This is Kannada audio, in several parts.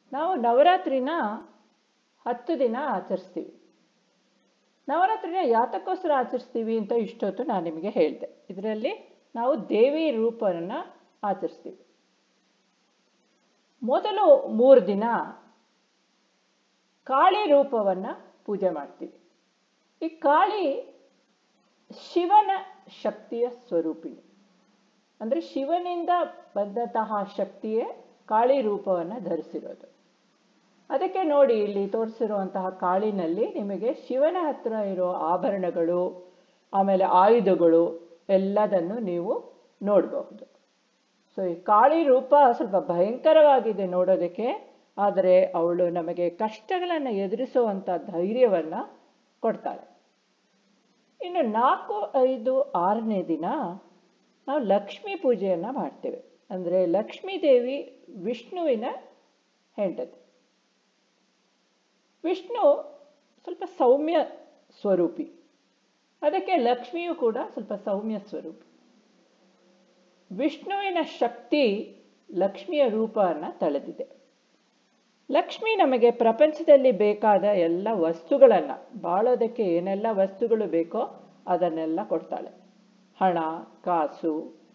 ನಾವು ನವರಾತ್ರಿನ ಹತ್ತು ದಿನ ಆಚರಿಸ್ತೀವಿ ನವರಾತ್ರಿನ ಯಾತಕ್ಕೋಸ್ಕರ ಆಚರಿಸ್ತೀವಿ ಅಂತ ಇಷ್ಟೊತ್ತು ನಾನು ನಿಮಗೆ ಹೇಳಿದೆ ಇದರಲ್ಲಿ ನಾವು ದೇವಿ ರೂಪವನ್ನು ಆಚರಿಸ್ತೀವಿ ಮೊದಲು ಮೂರು ದಿನ ಕಾಳಿ ರೂಪವನ್ನು ಪೂಜೆ ಮಾಡ್ತೀವಿ ಈ ಕಾಳಿ ಶಿವನ ಶಕ್ತಿಯ ಸ್ವರೂಪಿಣಿ ಅಂದರೆ ಶಿವನಿಂದ ಬಂದಂತಹ ಶಕ್ತಿಯೇ ಕಾಳಿ ರೂಪವನ್ನು ಧರಿಸಿರೋದು ಅದಕ್ಕೆ ನೋಡಿ ಇಲ್ಲಿ ತೋರಿಸಿರುವಂತಹ ಕಾಳಿನಲ್ಲಿ ನಿಮಗೆ ಶಿವನ ಹತ್ರ ಇರೋ ಆಭರಣಗಳು ಆಮೇಲೆ ಆಯುಧಗಳು ಎಲ್ಲದನ್ನು ನೀವು ನೋಡಬಹುದು ಸೊ ಈ ಕಾಳಿ ರೂಪ ಸ್ವಲ್ಪ ಭಯಂಕರವಾಗಿದೆ ನೋಡೋದಕ್ಕೆ ಆದರೆ ಅವಳು ನಮಗೆ ಕಷ್ಟಗಳನ್ನು ಎದುರಿಸುವಂಥ ಧೈರ್ಯವನ್ನು ಕೊಡ್ತಾಳೆ ಇನ್ನು ನಾಲ್ಕು ಐದು ಆರನೇ ದಿನ ನಾವು ಲಕ್ಷ್ಮೀ ಪೂಜೆಯನ್ನು ಮಾಡ್ತೇವೆ ಅಂದರೆ ಲಕ್ಷ್ಮೀ ದೇವಿ ವಿಷ್ಣುವಿನ ಹೆಂಡತಿ ವಿಷ್ಣು ಸ್ವಲ್ಪ ಸೌಮ್ಯ ಸ್ವರೂಪಿ ಅದಕ್ಕೆ ಲಕ್ಷ್ಮಿಯು ಕೂಡ ಸ್ವಲ್ಪ ಸೌಮ್ಯ ಸ್ವರೂಪಿ ವಿಷ್ಣುವಿನ ಶಕ್ತಿ ಲಕ್ಷ್ಮಿಯ ರೂಪವನ್ನು ತಳೆದಿದೆ ಲಕ್ಷ್ಮಿ ನಮಗೆ ಪ್ರಪಂಚದಲ್ಲಿ ಬೇಕಾದ ಎಲ್ಲ ವಸ್ತುಗಳನ್ನು ಬಾಳೋದಕ್ಕೆ ಏನೆಲ್ಲ ವಸ್ತುಗಳು ಬೇಕೋ ಅದನ್ನೆಲ್ಲ ಕೊಡ್ತಾಳೆ ಹಣ ಕಾಸು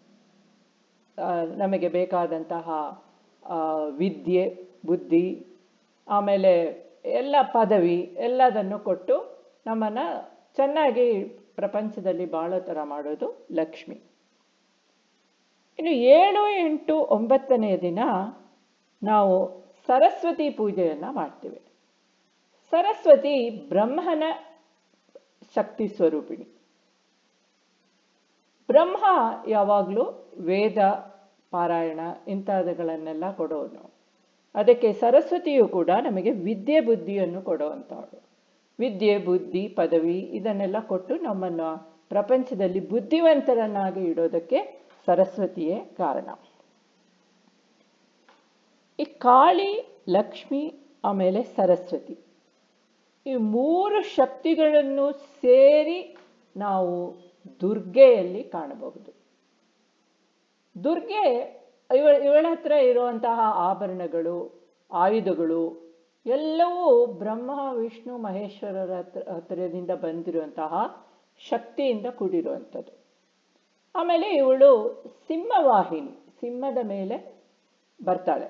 ನಮಗೆ ಬೇಕಾದಂತಹ ವಿದ್ಯೆ ಬುದ್ಧಿ ಆಮೇಲೆ ಎಲ್ಲ ಪದವಿ ಎಲ್ಲದನ್ನು ಕೊಟ್ಟು ನಮ್ಮನ್ನು ಚೆನ್ನಾಗಿ ಪ್ರಪಂಚದಲ್ಲಿ ಬಾಳೋ ಥರ ಮಾಡೋದು ಲಕ್ಷ್ಮಿ ಇನ್ನು ಏಳು ಎಂಟು ಒಂಬತ್ತನೆಯ ದಿನ ನಾವು ಸರಸ್ವತಿ ಪೂಜೆಯನ್ನು ಮಾಡ್ತೇವೆ ಸರಸ್ವತಿ ಬ್ರಹ್ಮನ ಶಕ್ತಿ ಸ್ವರೂಪಿಣಿ ಬ್ರಹ್ಮ ಯಾವಾಗಲೂ ವೇದ ಪಾರಾಯಣ ಇಂಥವುಗಳನ್ನೆಲ್ಲ ಕೊಡೋನು ಅದಕ್ಕೆ ಸರಸ್ವತಿಯು ಕೂಡ ನಮಗೆ ವಿದ್ಯೆ ಬುದ್ಧಿಯನ್ನು ಕೊಡುವಂಥವಳು ವಿದ್ಯೆ ಬುದ್ಧಿ ಪದವಿ ಇದನ್ನೆಲ್ಲ ಕೊಟ್ಟು ನಮ್ಮನ್ನು ಪ್ರಪಂಚದಲ್ಲಿ ಬುದ್ಧಿವಂತರನ್ನಾಗಿ ಇಡೋದಕ್ಕೆ ಸರಸ್ವತಿಯೇ ಕಾರಣ ಈ ಕಾಳಿ ಲಕ್ಷ್ಮಿ ಆಮೇಲೆ ಸರಸ್ವತಿ ಈ ಮೂರು ಶಕ್ತಿಗಳನ್ನು ಸೇರಿ ನಾವು ದುರ್ಗೆಯಲ್ಲಿ ಕಾಣಬಹುದು ದುರ್ಗೆ ಇವ ಇವಳ ಹತ್ರ ಇರುವಂತಹ ಆಭರಣಗಳು ಆಯುಧಗಳು ಎಲ್ಲವೂ ಬ್ರಹ್ಮ ವಿಷ್ಣು ಮಹೇಶ್ವರರ ಹತ್ರ ಹತ್ತಿರದಿಂದ ಬಂದಿರುವಂತಹ ಶಕ್ತಿಯಿಂದ ಕೂಡಿರುವಂಥದ್ದು ಆಮೇಲೆ ಇವಳು ಸಿಂಹವಾಹಿನಿ ಸಿಂಹದ ಮೇಲೆ ಬರ್ತಾಳೆ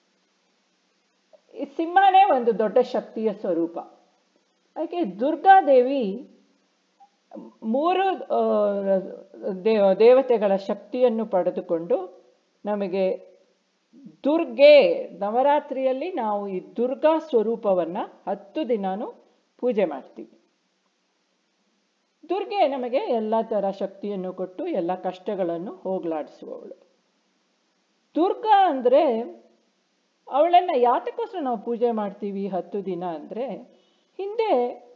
ಈ ಸಿಂಹನೇ ಒಂದು ದೊಡ್ಡ ಶಕ್ತಿಯ ಸ್ವರೂಪ ಹಾಗೆ ದುರ್ಗಾದೇವಿ ಮೂರು ದೇವ ದೇವತೆಗಳ ಶಕ್ತಿಯನ್ನು ಪಡೆದುಕೊಂಡು ನಮಗೆ ದುರ್ಗೆ ನವರಾತ್ರಿಯಲ್ಲಿ ನಾವು ಈ ದುರ್ಗಾ ಸ್ವರೂಪವನ್ನು ಹತ್ತು ದಿನಾನು ಪೂಜೆ ಮಾಡ್ತೀವಿ ದುರ್ಗೆ ನಮಗೆ ಎಲ್ಲ ಥರ ಶಕ್ತಿಯನ್ನು ಕೊಟ್ಟು ಎಲ್ಲ ಕಷ್ಟಗಳನ್ನು ಹೋಗಲಾಡಿಸುವವಳು ದುರ್ಗಾ ಅಂದರೆ ಅವಳನ್ನು ಯಾತಕ್ಕೋಸ್ಕರ ನಾವು ಪೂಜೆ ಮಾಡ್ತೀವಿ ಹತ್ತು ದಿನ ಅಂದರೆ ಹಿಂದೆ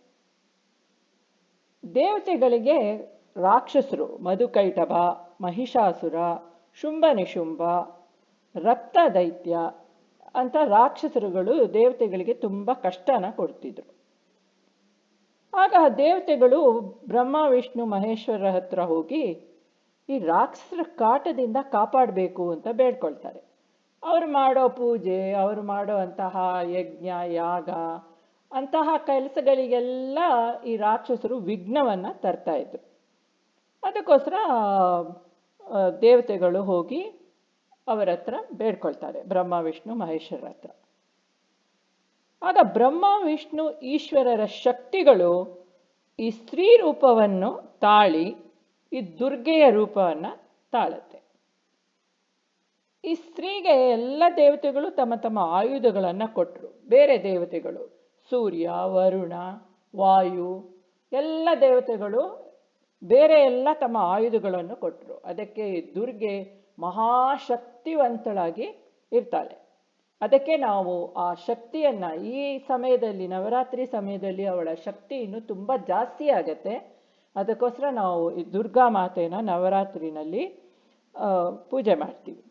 ದೇವತೆಗಳಿಗೆ ರಾಕ್ಷಸರು ಮಧುಕೈಟಭ ಮಹಿಷಾಸುರ ಶುಂಭ ನಿಶುಂಭ ರಕ್ತ ದೈತ್ಯ ಅಂತ ರಾಕ್ಷಸರುಗಳು ದೇವತೆಗಳಿಗೆ ತುಂಬ ಕಷ್ಟನ ಕೊಡ್ತಿದ್ರು ಆಗ ದೇವತೆಗಳು ಬ್ರಹ್ಮ ವಿಷ್ಣು ಮಹೇಶ್ವರರ ಹತ್ರ ಹೋಗಿ ಈ ರಾಕ್ಷಸರ ಕಾಟದಿಂದ ಕಾಪಾಡಬೇಕು ಅಂತ ಬೇಡ್ಕೊಳ್ತಾರೆ ಅವರು ಮಾಡೋ ಪೂಜೆ ಅವರು ಮಾಡೋ ಅಂತಹ ಯಜ್ಞ ಯಾಗ ಅಂತಹ ಕೆಲಸಗಳಿಗೆಲ್ಲ ಈ ರಾಕ್ಷಸರು ವಿಘ್ನವನ್ನು ತರ್ತಾ ಇದ್ರು ಅದಕ್ಕೋಸ್ಕರ ದೇವತೆಗಳು ಹೋಗಿ ಅವರ ಹತ್ರ ಬೇಡ್ಕೊಳ್ತಾರೆ ಬ್ರಹ್ಮ ವಿಷ್ಣು ಮಹೇಶ್ವರರ ಹತ್ರ ಆಗ ಬ್ರಹ್ಮ ವಿಷ್ಣು ಈಶ್ವರರ ಶಕ್ತಿಗಳು ಈ ಸ್ತ್ರೀ ರೂಪವನ್ನು ತಾಳಿ ಈ ದುರ್ಗೆಯ ರೂಪವನ್ನು ತಾಳುತ್ತೆ ಈ ಸ್ತ್ರೀಗೆ ಎಲ್ಲ ದೇವತೆಗಳು ತಮ್ಮ ತಮ್ಮ ಆಯುಧಗಳನ್ನು ಕೊಟ್ಟರು ಬೇರೆ ದೇವತೆಗಳು ಸೂರ್ಯ ವರುಣ ವಾಯು ಎಲ್ಲ ದೇವತೆಗಳು ಬೇರೆ ಎಲ್ಲ ತಮ್ಮ ಆಯುಧಗಳನ್ನು ಕೊಟ್ಟರು ಅದಕ್ಕೆ ದುರ್ಗೆ ಮಹಾಶಕ್ತಿವಂತಳಾಗಿ ಇರ್ತಾಳೆ ಅದಕ್ಕೆ ನಾವು ಆ ಶಕ್ತಿಯನ್ನು ಈ ಸಮಯದಲ್ಲಿ ನವರಾತ್ರಿ ಸಮಯದಲ್ಲಿ ಅವಳ ಶಕ್ತಿ ಇನ್ನೂ ತುಂಬ ಜಾಸ್ತಿ ಆಗತ್ತೆ ಅದಕ್ಕೋಸ್ಕರ ನಾವು ಈ ದುರ್ಗಾ ಮಾತೆನ ನವರಾತ್ರಿನಲ್ಲಿ ಪೂಜೆ ಮಾಡ್ತೀವಿ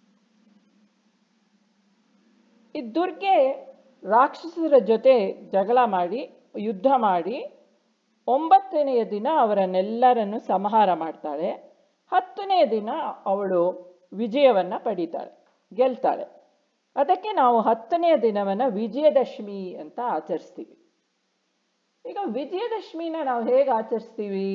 ಈ ದುರ್ಗೆ ರಾಕ್ಷಸರ ಜೊತೆ ಜಗಳ ಮಾಡಿ ಯುದ್ಧ ಮಾಡಿ ಒಂಬತ್ತನೆಯ ದಿನ ಅವರನ್ನೆಲ್ಲರನ್ನು ಸಂಹಾರ ಮಾಡ್ತಾಳೆ ಹತ್ತನೆಯ ದಿನ ಅವಳು ವಿಜಯವನ್ನು ಪಡೀತಾಳೆ ಗೆಲ್ತಾಳೆ ಅದಕ್ಕೆ ನಾವು ಹತ್ತನೆಯ ದಿನವನ್ನು ವಿಜಯದಶಮಿ ಅಂತ ಆಚರಿಸ್ತೀವಿ ಈಗ ವಿಜಯದಶಮಿನ ನಾವು ಹೇಗೆ ಆಚರಿಸ್ತೀವಿ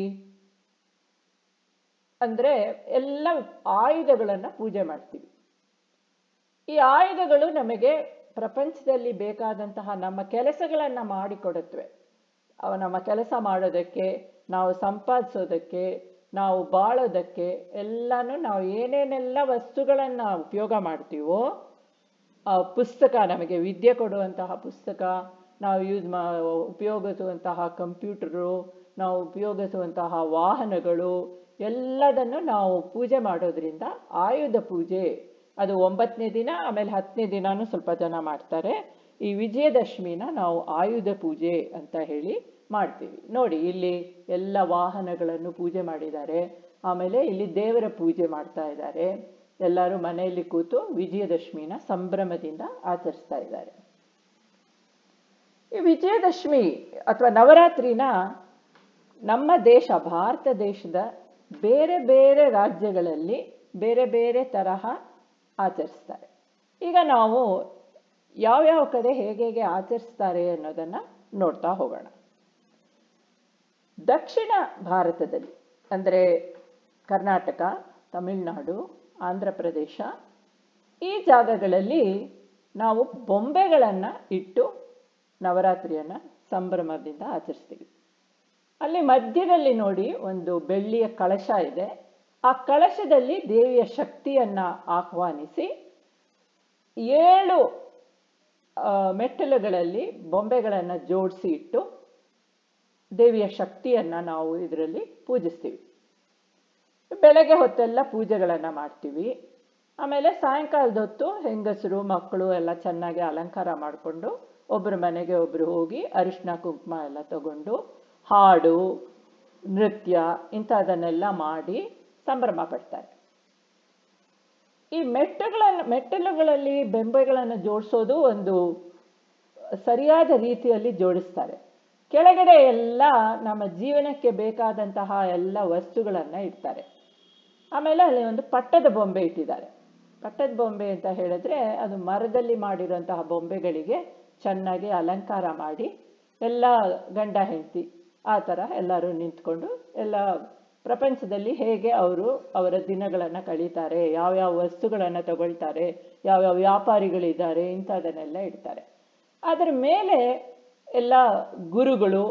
ಅಂದರೆ ಎಲ್ಲ ಆಯುಧಗಳನ್ನು ಪೂಜೆ ಮಾಡ್ತೀವಿ ಈ ಆಯುಧಗಳು ನಮಗೆ ಪ್ರಪಂಚದಲ್ಲಿ ಬೇಕಾದಂತಹ ನಮ್ಮ ಕೆಲಸಗಳನ್ನು ಮಾಡಿಕೊಡುತ್ತವೆ ಅವ ನಮ್ಮ ಕೆಲಸ ಮಾಡೋದಕ್ಕೆ ನಾವು ಸಂಪಾದಿಸೋದಕ್ಕೆ ನಾವು ಬಾಳೋದಕ್ಕೆ ಎಲ್ಲನೂ ನಾವು ಏನೇನೆಲ್ಲ ವಸ್ತುಗಳನ್ನು ಉಪಯೋಗ ಮಾಡ್ತೀವೋ ಆ ಪುಸ್ತಕ ನಮಗೆ ವಿದ್ಯೆ ಕೊಡುವಂತಹ ಪುಸ್ತಕ ನಾವು ಯೂಸ್ ಮಾ ಉಪಯೋಗಿಸುವಂತಹ ಕಂಪ್ಯೂಟರು ನಾವು ಉಪಯೋಗಿಸುವಂತಹ ವಾಹನಗಳು ಎಲ್ಲದನ್ನು ನಾವು ಪೂಜೆ ಮಾಡೋದ್ರಿಂದ ಆಯುಧ ಪೂಜೆ ಅದು ಒಂಬತ್ತನೇ ದಿನ ಆಮೇಲೆ ಹತ್ತನೇ ದಿನಾನೂ ಸ್ವಲ್ಪ ಜನ ಮಾಡ್ತಾರೆ ಈ ವಿಜಯದಶಮಿನ ನಾವು ಆಯುಧ ಪೂಜೆ ಅಂತ ಹೇಳಿ ಮಾಡ್ತೀವಿ ನೋಡಿ ಇಲ್ಲಿ ಎಲ್ಲ ವಾಹನಗಳನ್ನು ಪೂಜೆ ಮಾಡಿದ್ದಾರೆ ಆಮೇಲೆ ಇಲ್ಲಿ ದೇವರ ಪೂಜೆ ಮಾಡ್ತಾ ಇದ್ದಾರೆ ಎಲ್ಲರೂ ಮನೆಯಲ್ಲಿ ಕೂತು ವಿಜಯದಶಮಿನ ಸಂಭ್ರಮದಿಂದ ಆಚರಿಸ್ತಾ ಇದ್ದಾರೆ ಈ ವಿಜಯದಶಮಿ ಅಥವಾ ನವರಾತ್ರಿನ ನಮ್ಮ ದೇಶ ಭಾರತ ದೇಶದ ಬೇರೆ ಬೇರೆ ರಾಜ್ಯಗಳಲ್ಲಿ ಬೇರೆ ಬೇರೆ ತರಹ ಆಚರಿಸ್ತಾರೆ ಈಗ ನಾವು ಯಾವ್ಯಾವ ಕಡೆ ಹೇಗೆ ಹೇಗೆ ಆಚರಿಸ್ತಾರೆ ಅನ್ನೋದನ್ನು ನೋಡ್ತಾ ಹೋಗೋಣ ದಕ್ಷಿಣ ಭಾರತದಲ್ಲಿ ಅಂದರೆ ಕರ್ನಾಟಕ ತಮಿಳುನಾಡು ಆಂಧ್ರ ಪ್ರದೇಶ ಈ ಜಾಗಗಳಲ್ಲಿ ನಾವು ಬೊಂಬೆಗಳನ್ನು ಇಟ್ಟು ನವರಾತ್ರಿಯನ್ನು ಸಂಭ್ರಮದಿಂದ ಆಚರಿಸ್ತೀವಿ ಅಲ್ಲಿ ಮಧ್ಯದಲ್ಲಿ ನೋಡಿ ಒಂದು ಬೆಳ್ಳಿಯ ಕಳಶ ಇದೆ ಆ ಕಳಶದಲ್ಲಿ ದೇವಿಯ ಶಕ್ತಿಯನ್ನು ಆಹ್ವಾನಿಸಿ ಏಳು ಮೆಟ್ಟಲುಗಳಲ್ಲಿ ಬೊಂಬೆಗಳನ್ನು ಜೋಡಿಸಿ ಇಟ್ಟು ದೇವಿಯ ಶಕ್ತಿಯನ್ನು ನಾವು ಇದರಲ್ಲಿ ಪೂಜಿಸ್ತೀವಿ ಬೆಳಗ್ಗೆ ಹೊತ್ತೆಲ್ಲ ಪೂಜೆಗಳನ್ನು ಮಾಡ್ತೀವಿ ಆಮೇಲೆ ಸಾಯಂಕಾಲದ ಹೊತ್ತು ಹೆಂಗಸರು ಮಕ್ಕಳು ಎಲ್ಲ ಚೆನ್ನಾಗಿ ಅಲಂಕಾರ ಮಾಡಿಕೊಂಡು ಒಬ್ಬರ ಮನೆಗೆ ಒಬ್ಬರು ಹೋಗಿ ಅರಿಶಿನ ಕುಂಕುಮ ಎಲ್ಲ ತಗೊಂಡು ಹಾಡು ನೃತ್ಯ ಇಂಥದನ್ನೆಲ್ಲ ಮಾಡಿ ಸಂಭ್ರಮ ಪಡ್ತಾರೆ ಈ ಮೆಟ್ಟುಗಳನ್ನು ಮೆಟ್ಟಲುಗಳಲ್ಲಿ ಬೆಂಬೆಗಳನ್ನು ಜೋಡಿಸೋದು ಒಂದು ಸರಿಯಾದ ರೀತಿಯಲ್ಲಿ ಜೋಡಿಸ್ತಾರೆ ಕೆಳಗಡೆ ಎಲ್ಲ ನಮ್ಮ ಜೀವನಕ್ಕೆ ಬೇಕಾದಂತಹ ಎಲ್ಲ ವಸ್ತುಗಳನ್ನು ಇಡ್ತಾರೆ ಆಮೇಲೆ ಅಲ್ಲಿ ಒಂದು ಪಟ್ಟದ ಬೊಂಬೆ ಇಟ್ಟಿದ್ದಾರೆ ಪಟ್ಟದ ಬೊಂಬೆ ಅಂತ ಹೇಳಿದ್ರೆ ಅದು ಮರದಲ್ಲಿ ಮಾಡಿರುವಂತಹ ಬೊಂಬೆಗಳಿಗೆ ಚೆನ್ನಾಗಿ ಅಲಂಕಾರ ಮಾಡಿ ಎಲ್ಲ ಗಂಡ ಹೆಂಡತಿ ಆ ಥರ ಎಲ್ಲರೂ ನಿಂತ್ಕೊಂಡು ಎಲ್ಲ ಪ್ರಪಂಚದಲ್ಲಿ ಹೇಗೆ ಅವರು ಅವರ ದಿನಗಳನ್ನು ಕಳೀತಾರೆ ಯಾವ್ಯಾವ ವಸ್ತುಗಳನ್ನು ತಗೊಳ್ತಾರೆ ಯಾವ್ಯಾವ ವ್ಯಾಪಾರಿಗಳಿದ್ದಾರೆ ಇಂಥದನ್ನೆಲ್ಲ ಇಡ್ತಾರೆ ಅದರ ಮೇಲೆ ಎಲ್ಲ ಗುರುಗಳು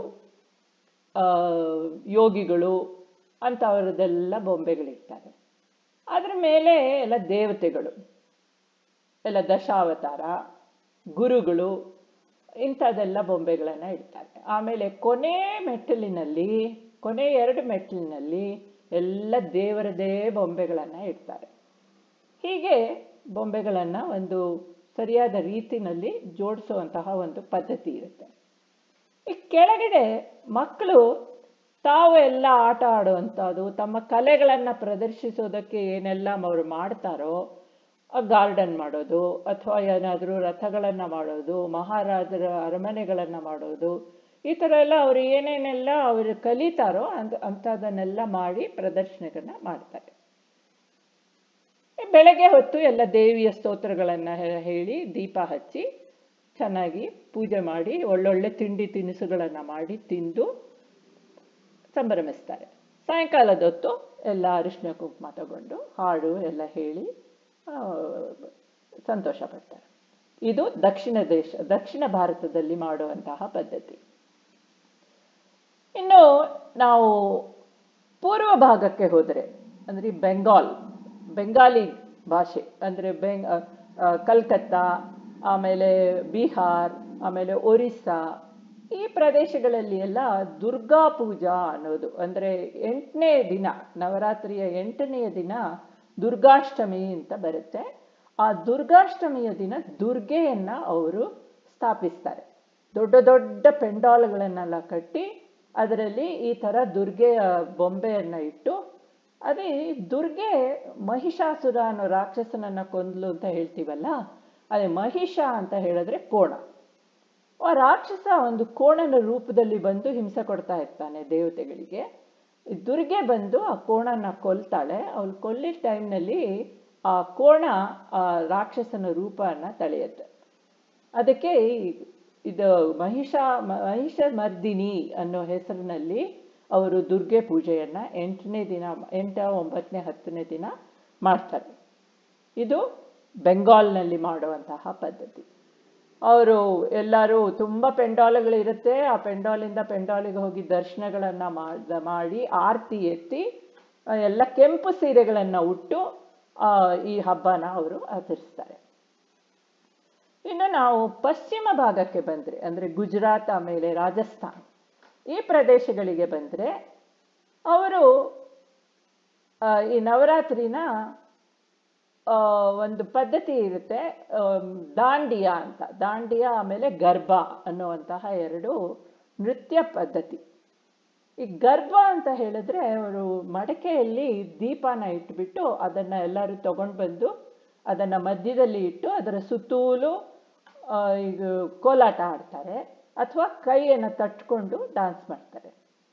ಯೋಗಿಗಳು ಅಂಥವ್ರದ್ದೆಲ್ಲ ಬೊಂಬೆಗಳಿರ್ತಾರೆ ಅದ್ರ ಮೇಲೆ ಎಲ್ಲ ದೇವತೆಗಳು ಎಲ್ಲ ದಶಾವತಾರ ಗುರುಗಳು ಇಂಥದ್ದೆಲ್ಲ ಬೊಂಬೆಗಳನ್ನು ಇಡ್ತಾರೆ ಆಮೇಲೆ ಕೊನೆ ಮೆಟ್ಟಲಿನಲ್ಲಿ ಕೊನೆ ಎರಡು ಮೆಟ್ಟಲಿನಲ್ಲಿ ಎಲ್ಲ ದೇವರದೇ ಬೊಂಬೆಗಳನ್ನು ಇಡ್ತಾರೆ ಹೀಗೆ ಬೊಂಬೆಗಳನ್ನು ಒಂದು ಸರಿಯಾದ ರೀತಿನಲ್ಲಿ ಜೋಡಿಸುವಂತಹ ಒಂದು ಪದ್ಧತಿ ಇರುತ್ತೆ ಈ ಕೆಳಗಡೆ ಮಕ್ಕಳು ತಾವು ಎಲ್ಲ ಆಟ ಆಡುವಂಥದ್ದು ತಮ್ಮ ಕಲೆಗಳನ್ನು ಪ್ರದರ್ಶಿಸೋದಕ್ಕೆ ಏನೆಲ್ಲ ಅವರು ಮಾಡ್ತಾರೋ ಗಾರ್ಡನ್ ಮಾಡೋದು ಅಥವಾ ಏನಾದರೂ ರಥಗಳನ್ನು ಮಾಡೋದು ಮಹಾರಾಜರ ಅರಮನೆಗಳನ್ನು ಮಾಡೋದು ಈ ಥರ ಎಲ್ಲ ಅವರು ಏನೇನೆಲ್ಲ ಅವರು ಕಲಿತಾರೋ ಅಂತ ಅಂಥದನ್ನೆಲ್ಲ ಮಾಡಿ ಪ್ರದರ್ಶನಗಳನ್ನ ಮಾಡ್ತಾರೆ ಬೆಳಗ್ಗೆ ಹೊತ್ತು ಎಲ್ಲ ದೇವಿಯ ಸ್ತೋತ್ರಗಳನ್ನು ಹೇಳಿ ದೀಪ ಹಚ್ಚಿ ಚೆನ್ನಾಗಿ ಪೂಜೆ ಮಾಡಿ ಒಳ್ಳೊಳ್ಳೆ ತಿಂಡಿ ತಿನಿಸುಗಳನ್ನು ಮಾಡಿ ತಿಂದು ಸಂಭ್ರಮಿಸ್ತಾರೆ ಸಾಯಂಕಾಲದ ಹೊತ್ತು ಎಲ್ಲ ಅರಿಶಿನ ಕುಂಕುಮ ತಗೊಂಡು ಹಾಡು ಎಲ್ಲ ಹೇಳಿ ಸಂತೋಷ ಪಡ್ತಾರೆ ಇದು ದಕ್ಷಿಣ ದೇಶ ದಕ್ಷಿಣ ಭಾರತದಲ್ಲಿ ಮಾಡುವಂತಹ ಪದ್ಧತಿ ಇನ್ನು ನಾವು ಪೂರ್ವ ಭಾಗಕ್ಕೆ ಹೋದರೆ ಅಂದರೆ ಬೆಂಗಾಲ್ ಬೆಂಗಾಲಿ ಭಾಷೆ ಅಂದರೆ ಬೆಂಗ್ ಕಲ್ಕತ್ತಾ ಆಮೇಲೆ ಬಿಹಾರ್ ಆಮೇಲೆ ಒರಿಸ್ಸಾ ಈ ಪ್ರದೇಶಗಳಲ್ಲಿ ಎಲ್ಲ ದುರ್ಗಾ ಪೂಜಾ ಅನ್ನೋದು ಅಂದರೆ ಎಂಟನೇ ದಿನ ನವರಾತ್ರಿಯ ಎಂಟನೆಯ ದಿನ ದುರ್ಗಾಷ್ಟಮಿ ಅಂತ ಬರುತ್ತೆ ಆ ದುರ್ಗಾಷ್ಟಮಿಯ ದಿನ ದುರ್ಗೆಯನ್ನು ಅವರು ಸ್ಥಾಪಿಸ್ತಾರೆ ದೊಡ್ಡ ದೊಡ್ಡ ಪೆಂಡಾಲ್ಗಳನ್ನೆಲ್ಲ ಕಟ್ಟಿ ಅದರಲ್ಲಿ ಈ ಥರ ದುರ್ಗೆಯ ಬೊಂಬೆಯನ್ನು ಇಟ್ಟು ಅದೇ ದುರ್ಗೆ ಮಹಿಷಾಸುರ ಅನ್ನೋ ರಾಕ್ಷಸನನ್ನು ಕೊಂದ್ಲು ಅಂತ ಹೇಳ್ತೀವಲ್ಲ ಅದೇ ಮಹಿಷ ಅಂತ ಹೇಳಿದ್ರೆ ಕೋಣ ಆ ರಾಕ್ಷಸ ಒಂದು ಕೋಣನ ರೂಪದಲ್ಲಿ ಬಂದು ಹಿಂಸೆ ಕೊಡ್ತಾ ಇರ್ತಾನೆ ದೇವತೆಗಳಿಗೆ ದುರ್ಗೆ ಬಂದು ಆ ಕೋಣನ ಕೊಲ್ತಾಳೆ ಅವಳು ಕೊಲ್ಲಿದ ಟೈಮ್ನಲ್ಲಿ ಆ ಕೋಣ ಆ ರಾಕ್ಷಸನ ರೂಪವನ್ನು ತಳೆಯುತ್ತೆ ಅದಕ್ಕೆ ಈ- ಇದು ಮಹಿಷ ಮಹಿಷ ಮರ್ದಿನಿ ಅನ್ನೋ ಹೆಸರಿನಲ್ಲಿ ಅವರು ದುರ್ಗೆ ಪೂಜೆಯನ್ನು ಎಂಟನೇ ದಿನ ಎಂಟ ಒಂಬತ್ತನೇ ಹತ್ತನೇ ದಿನ ಮಾಡ್ತಾರೆ ಇದು ಬೆಂಗಾಲ್ನಲ್ಲಿ ಮಾಡುವಂತಹ ಪದ್ಧತಿ ಅವರು ಎಲ್ಲರೂ ತುಂಬ ಪೆಂಡಾಲ್ಗಳಿರುತ್ತೆ ಆ ಪೆಂಡಾಲಿಂದ ಪೆಂಡಾಲಿಗೆ ಹೋಗಿ ದರ್ಶನಗಳನ್ನು ಮಾಡಿ ಆರತಿ ಎತ್ತಿ ಆ, ಎಲ್ಲ ಕೆಂಪು ಸೀರೆಗಳನ್ನು ಉಟ್ಟು ಆ, ಈ ಹಬ್ಬನ ಅವರು ಆಚರಿಸ್ತಾರೆ ಇನ್ನು ನಾವು ಪಶ್ಚಿಮ ಭಾಗಕ್ಕೆ ಬಂದರೆ ಅಂದರೆ ಗುಜರಾತ್ ಆಮೇಲೆ ರಾಜಸ್ಥಾನ್ ಈ ಪ್ರದೇಶಗಳಿಗೆ ಬಂದರೆ ಅವರು ಆ, ಈ ನವರಾತ್ರಿನ ಆ, ಒಂದು ಪದ್ಧತಿ ಇರುತ್ತೆ ಆಮ್, ದಾಂಡಿಯಾ ಅಂತ ದಾಂಡಿಯಾ ಆಮೇಲೆ ಗರ್ಭ ಅನ್ನುವಂತಹ ಎರಡು ನೃತ್ಯ ಪದ್ಧತಿ ಈ ಗರ್ಭ ಅಂತ ಹೇಳಿದ್ರೆ ಅವರು ಮಡಕೆಯಲ್ಲಿ ದೀಪನ ಇಟ್ಬಿಟ್ಟು ಅದನ್ನು ಎಲ್ಲರೂ ತಗೊಂಡು ಬಂದು ಅದನ್ನು ಮಧ್ಯದಲ್ಲಿ ಇಟ್ಟು ಅದರ ಸುತ್ತಲೂ ಆ, ಈಗ ಕೋಲಾಟ ಆಡ್ತಾರೆ ಅಥವಾ ಕೈಯನ್ನು ತಟ್ಕೊಂಡು ಡಾನ್ಸ್ ಮಾಡ್ತಾರೆ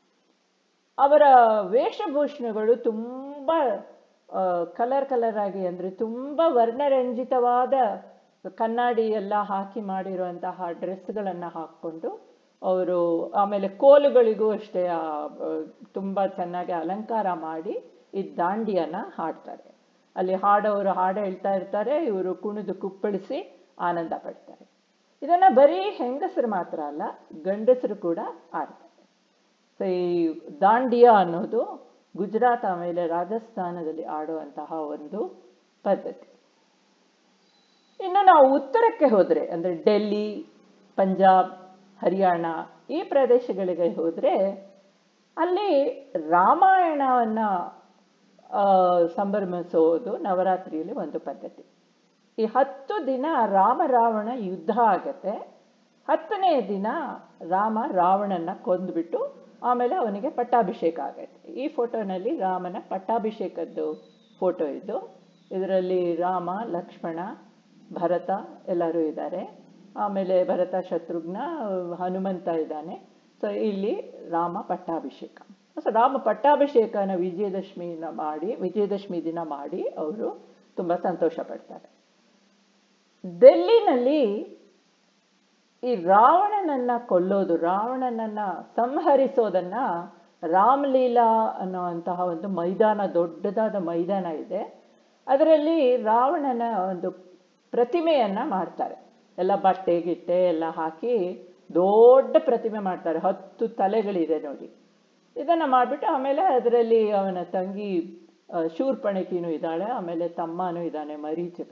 ಅವರ ವೇಷಭೂಷಣಗಳು ತುಂಬ ಕಲರ್ ಕಲರ್ ಆಗಿ ಅಂದರೆ ತುಂಬ ವರ್ಣರಂಜಿತವಾದ ಕನ್ನಡಿ ಎಲ್ಲ ಹಾಕಿ ಮಾಡಿರುವಂತಹ ಡ್ರೆಸ್ಗಳನ್ನು ಹಾಕ್ಕೊಂಡು ಅವರು ಆಮೇಲೆ ಕೋಲುಗಳಿಗೂ ಅಷ್ಟೇ ಆ, ಆ, ತುಂಬ ಚೆನ್ನಾಗಿ ಅಲಂಕಾರ ಮಾಡಿ ಈ ದಾಂಡಿಯನ್ನು ಹಾಡ್ತಾರೆ ಅಲ್ಲಿ ಹಾಡೋರು ಹಾಡು ಹೇಳ್ತಾ ಇರ್ತಾರೆ ಇವರು ಕುಣಿದು ಕುಪ್ಪಳಿಸಿ ಆನಂದ ಪಡ್ತಾರೆ ಇದನ್ನು ಬರೀ ಹೆಂಗಸರು ಮಾತ್ರ ಅಲ್ಲ ಗಂಡಸರು ಕೂಡ ಆಡ್ತಾರೆ ಸೊ ಈ ದಾಂಡಿಯಾ ಅನ್ನೋದು ಗುಜರಾತ್ ಆಮೇಲೆ ರಾಜಸ್ಥಾನದಲ್ಲಿ ಆಡುವಂತಹ ಒಂದು ಪದ್ಧತಿ ಇನ್ನು ನಾವು ಉತ್ತರಕ್ಕೆ ಹೋದರೆ ಅಂದರೆ ಡೆಲ್ಲಿ ಪಂಜಾಬ್ ಹರಿಯಾಣ ಈ ಪ್ರದೇಶಗಳಿಗೆ ಹೋದರೆ ಅಲ್ಲಿ ರಾಮಾಯಣವನ್ನು ಸಂಭ್ರಮಿಸೋದು ನವರಾತ್ರಿಯಲ್ಲಿ ಒಂದು ಪದ್ಧತಿ ಈ ಹತ್ತು ದಿನ ರಾಮ ರಾವಣ ಯುದ್ಧ ಆಗತ್ತೆ ಹತ್ತನೇ ದಿನ ರಾಮ ರಾವಣನ ಕೊಂದುಬಿಟ್ಟು ಆಮೇಲೆ ಅವನಿಗೆ ಪಟ್ಟಾಭಿಷೇಕ ಆಗತ್ತೆ ಈ ಫೋಟೋನಲ್ಲಿ ರಾಮನ ಪಟ್ಟಾಭಿಷೇಕದ್ದು ಫೋಟೋ ಇದು ಇದರಲ್ಲಿ ರಾಮ ಲಕ್ಷ್ಮಣ ಭರತ ಎಲ್ಲರೂ ಇದ್ದಾರೆ ಆಮೇಲೆ ಭರತ ಶತ್ರುಘ್ನ ಹನುಮಂತ ಇದ್ದಾನೆ ಸೊ ಇಲ್ಲಿ ರಾಮ ಪಟ್ಟಾಭಿಷೇಕ ಸೊ ರಾಮ ಪಟ್ಟಾಭಿಷೇಕನ ವಿಜಯದಶಮಿನ ಮಾಡಿ ವಿಜಯದಶಮಿ ದಿನ ಮಾಡಿ ಅವರು ತುಂಬ ಸಂತೋಷ ಪಡ್ತಾರೆ ಡೆಲ್ಲಿನಲ್ಲಿ ಈ ರಾವಣನನ್ನ ಕೊಲ್ಲೋದು ರಾವಣನನ್ನ ಸಂಹರಿಸೋದನ್ನ ರಾಮಲೀಲಾ ಅನ್ನುವಂತಹ ಒಂದು ಮೈದಾನ ದೊಡ್ಡದಾದ ಮೈದಾನ ಇದೆ ಅದರಲ್ಲಿ ರಾವಣನ ಒಂದು ಪ್ರತಿಮೆಯನ್ನ ಮಾಡ್ತಾರೆ ಎಲ್ಲ ಬಟ್ಟೆ ಗಿಟ್ಟೆ ಎಲ್ಲ ಹಾಕಿ ದೊಡ್ಡ ಪ್ರತಿಮೆ ಮಾಡ್ತಾರೆ ಹತ್ತು ತಲೆಗಳಿದೆ ನೋಡಿ ಇದನ್ನು ಮಾಡಿಬಿಟ್ಟು ಆಮೇಲೆ ಅದರಲ್ಲಿ ಅವನ ತಂಗಿ ಆ, ಶೂರ್ಪಣಕಿನೂ ಇದ್ದಾಳೆ ಆಮೇಲೆ ತಮ್ಮನೂ ಇದ್ದಾನೆ ಮರೀಚಿಕ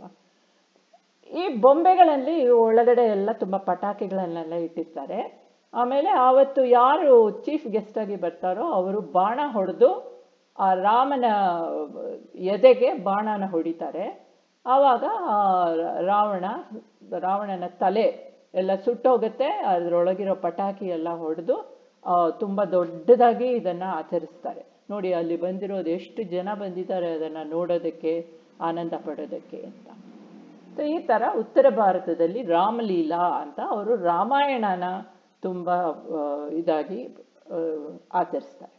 ಈ ಬೊಂಬೆಗಳಲ್ಲಿ ಒಳಗಡೆ ಎಲ್ಲ ತುಂಬ ಪಟಾಕಿಗಳನ್ನೆಲ್ಲ ಇಟ್ಟಿರ್ತಾರೆ ಆಮೇಲೆ ಆವತ್ತು ಯಾರು ಚೀಫ್ ಗೆಸ್ಟ್ ಆಗಿ ಬರ್ತಾರೋ ಅವರು ಬಾಣ ಹೊಡೆದು ಆ ರಾಮನ ಎದೆಗೆ ಬಾಣನ ಹೊಡಿತಾರೆ ಆವಾಗ ಆ ರಾವಣ ರಾವಣನ ತಲೆ ಎಲ್ಲ ಸುಟ್ಟೋಗುತ್ತೆ ಅದರೊಳಗಿರೋ ಪಟಾಕಿ ಎಲ್ಲ ಹೊಡೆದು ತುಂಬ ದೊಡ್ಡದಾಗಿ ಇದನ್ನು ಆಚರಿಸ್ತಾರೆ ನೋಡಿ ಅಲ್ಲಿ ಬಂದಿರೋದು ಎಷ್ಟು ಜನ ಬಂದಿದ್ದಾರೆ ಅದನ್ನು ನೋಡೋದಕ್ಕೆ ಆನಂದ ಪಡೋದಕ್ಕೆ ಅಂತ ಸೊ ಈ ಥರ ಉತ್ತರ ಭಾರತದಲ್ಲಿ ರಾಮಲೀಲಾ ಅಂತ ಅವರು ರಾಮಾಯಣನ ತುಂಬ ಆ, ಇದಾಗಿ ಆ, ಆಚರಿಸ್ತಾರೆ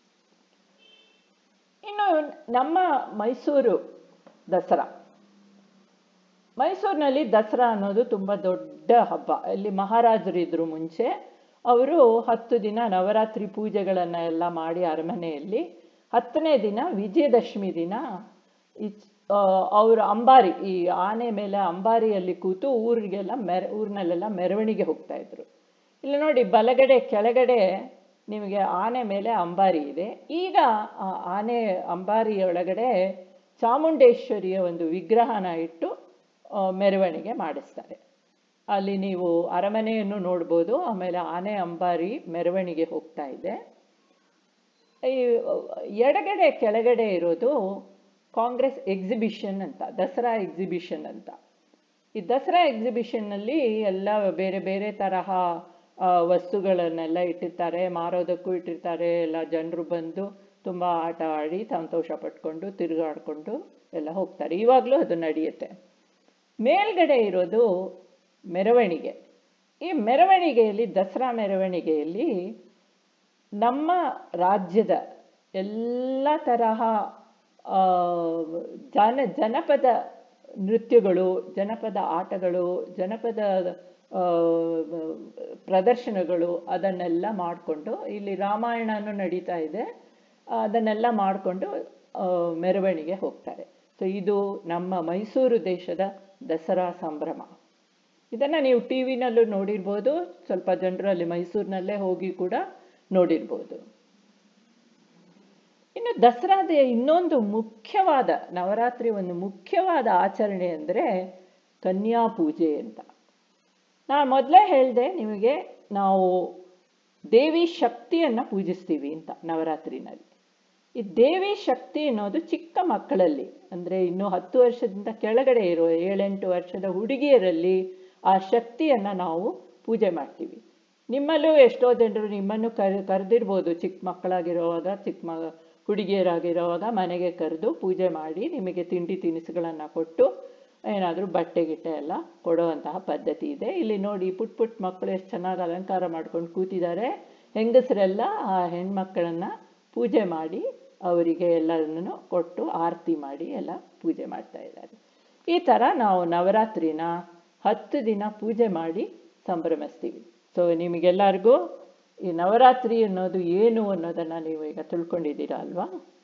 ಇನ್ನು ನಮ್ಮ ಮೈಸೂರು ದಸರಾ ಮೈಸೂರಿನಲ್ಲಿ ದಸರಾ ಅನ್ನೋದು ತುಂಬ ದೊಡ್ಡ ಹಬ್ಬ ಇಲ್ಲಿ ಮಹಾರಾಜರು ಇದ್ರು ಮುಂಚೆ ಅವರು ಹತ್ತು ದಿನ ನವರಾತ್ರಿ ಪೂಜೆಗಳನ್ನು ಎಲ್ಲ ಮಾಡಿ ಅರಮನೆಯಲ್ಲಿ ಹತ್ತನೇ ದಿನ ವಿಜಯದಶಮಿ ದಿನ ಈ ಅವರು ಅಂಬಾರಿ ಈ ಆನೆ ಮೇಲೆ ಅಂಬಾರಿಯಲ್ಲಿ ಕೂತು ಊರಿಗೆಲ್ಲ ಮೆರ ಊರಿನಲ್ಲೆಲ್ಲ ಮೆರವಣಿಗೆ ಹೋಗ್ತಾ ಇದ್ರು ಇಲ್ಲಿ ನೋಡಿ ಬಲಗಡೆ ಕೆಳಗಡೆ ನಿಮಗೆ ಆನೆ ಮೇಲೆ ಅಂಬಾರಿ ಇದೆ ಈಗ ಆ ಆನೆ ಅಂಬಾರಿಯೊಳಗಡೆ ಚಾಮುಂಡೇಶ್ವರಿಯ ಒಂದು ವಿಗ್ರಹನ ಇಟ್ಟು ಆ, ಮೆರವಣಿಗೆ ಮಾಡಿಸ್ತಾರೆ ಅಲ್ಲಿ ನೀವು ಅರಮನೆಯನ್ನು ನೋಡ್ಬೋದು ಆಮೇಲೆ ಆನೆ ಅಂಬಾರಿ ಮೆರವಣಿಗೆ ಹೋಗ್ತಾ ಇದೆ ಈ ಎಡಗಡೆ ಕೆಳಗಡೆ ಇರೋದು ಕಾಂಗ್ರೆಸ್ ಎಕ್ಸಿಬಿಷನ್ ಅಂತ ದಸರಾ ಎಕ್ಸಿಬಿಷನ್ ಅಂತ ಈ ದಸರಾ ಎಕ್ಸಿಬಿಷನ್ನಲ್ಲಿ ಎಲ್ಲ ಬೇರೆ ಬೇರೆ ತರಹ ಆ, ವಸ್ತುಗಳನ್ನೆಲ್ಲ ಇಟ್ಟಿರ್ತಾರೆ ಮಾರೋದಕ್ಕೂ ಇಟ್ಟಿರ್ತಾರೆ ಎಲ್ಲ ಜನರು ಬಂದು ತುಂಬ ಆಟ ಆಡಿ ಸಂತೋಷ ಪಟ್ಕೊಂಡು ತಿರುಗಾಡ್ಕೊಂಡು ಎಲ್ಲ ಹೋಗ್ತಾರೆ ಇವಾಗಲೂ ಅದು ನಡೆಯುತ್ತೆ ಮೇಲ್ಗಡೆ ಇರೋದು ಮೆರವಣಿಗೆ ಈ ಮೆರವಣಿಗೆಯಲ್ಲಿ ದಸರಾ ಮೆರವಣಿಗೆಯಲ್ಲಿ ನಮ್ಮ ರಾಜ್ಯದ ಎಲ್ಲ ತರಹ ಆ, ಜಾನ ಜನಪದ ನೃತ್ಯಗಳು ಜನಪದ ಆಟಗಳು ಜನಪದ ಆ, ಪ್ರದರ್ಶನಗಳು ಅದನ್ನೆಲ್ಲ ಮಾಡಿಕೊಂಡು ಇಲ್ಲಿ ರಾಮಾಯಣನೂ ನಡೀತಾ ಇದೆ ಅದನ್ನೆಲ್ಲ ಮಾಡಿಕೊಂಡು ಮೆರವಣಿಗೆ ಹೋಗ್ತಾರೆ ಸೊ ಇದು ನಮ್ಮ ಮೈಸೂರು ದೇಶದ ದಸರಾ ಸಂಭ್ರಮ ಇದನ್ನು ನೀವು ಟಿ ವಿನಲ್ಲೂ ನೋಡಿರ್ಬೋದು ಸ್ವಲ್ಪ ಜನರು ಅಲ್ಲಿ ಮೈಸೂರಿನಲ್ಲೇ ಹೋಗಿ ಕೂಡ ನೋಡಿರ್ಬೋದು ಇನ್ನು ದಸರಾದ ಇನ್ನೊಂದು ಮುಖ್ಯವಾದ ನವರಾತ್ರಿ ಒಂದು ಮುಖ್ಯವಾದ ಆಚರಣೆ ಅಂದರೆ ಕನ್ಯಾ ಪೂಜೆ ಅಂತ ನಾನು ಮೊದಲೇ ಹೇಳಿದೆ ನಿಮಗೆ ನಾವು ದೇವಿ ಶಕ್ತಿಯನ್ನು ಪೂಜಿಸ್ತೀವಿ ಅಂತ ನವರಾತ್ರಿನಲ್ಲಿ ಈ ದೇವಿ ಶಕ್ತಿ ಅನ್ನೋದು ಚಿಕ್ಕ ಮಕ್ಕಳಲ್ಲಿ ಅಂದರೆ ಇನ್ನು ಹತ್ತು ವರ್ಷದಿಂದ ಕೆಳಗಡೆ ಇರೋ ಏಳೆಂಟು ವರ್ಷದ ಹುಡುಗಿಯರಲ್ಲಿ ಆ ಶಕ್ತಿಯನ್ನು ನಾವು ಪೂಜೆ ಮಾಡ್ತೀವಿ ನಿಮ್ಮಲ್ಲೂ ಎಷ್ಟೋ ಜನರು ನಿಮ್ಮನ್ನು ಕರ್ ಕರೆದಿರ್ಬೋದು ಚಿಕ್ಕ ಮಕ್ಕಳಾಗಿರುವಾಗ ಚಿಕ್ಕ ಮ ಹುಡುಗಿಯರಾಗಿರುವಾಗ ಮನೆಗೆ ಕರೆದು ಪೂಜೆ ಮಾಡಿ ನಿಮಗೆ ತಿಂಡಿ ತಿನಿಸುಗಳನ್ನು ಕೊಟ್ಟು ಏನಾದರೂ ಬಟ್ಟೆ ಗಿಟ್ಟೆ ಎಲ್ಲ ಕೊಡುವಂತಹ ಪದ್ಧತಿ ಇದೆ ಇಲ್ಲಿ ನೋಡಿ ಪುಟ್ ಪುಟ್ ಮಕ್ಕಳು ಎಷ್ಟು ಚೆನ್ನಾಗಿ ಅಲಂಕಾರ ಮಾಡ್ಕೊಂಡು ಕೂತಿದ್ದಾರೆ ಹೆಂಗಸರೆಲ್ಲ ಆ ಹೆಣ್ಮಕ್ಕಳನ್ನು ಪೂಜೆ ಮಾಡಿ ಅವರಿಗೆ ಎಲ್ಲರನ್ನು ಕೊಟ್ಟು ಆರತಿ ಮಾಡಿ ಎಲ್ಲ ಪೂಜೆ ಮಾಡ್ತಾ ಇದ್ದಾರೆ ಈ ಥರ ನಾವು ನವರಾತ್ರಿನ ಹತ್ತು ದಿನ ಪೂಜೆ ಮಾಡಿ ಸಂಭ್ರಮಿಸ್ತೀವಿ ಸೊ ನಿಮಗೆಲ್ಲರಿಗೂ ಈ ನವರಾತ್ರಿ ಅನ್ನೋದು ಏನು ಅನ್ನೋದನ್ನು ನೀವು ಈಗ ತಿಳ್ಕೊಂಡಿದ್ದೀರಾ ಅಲ್ವಾ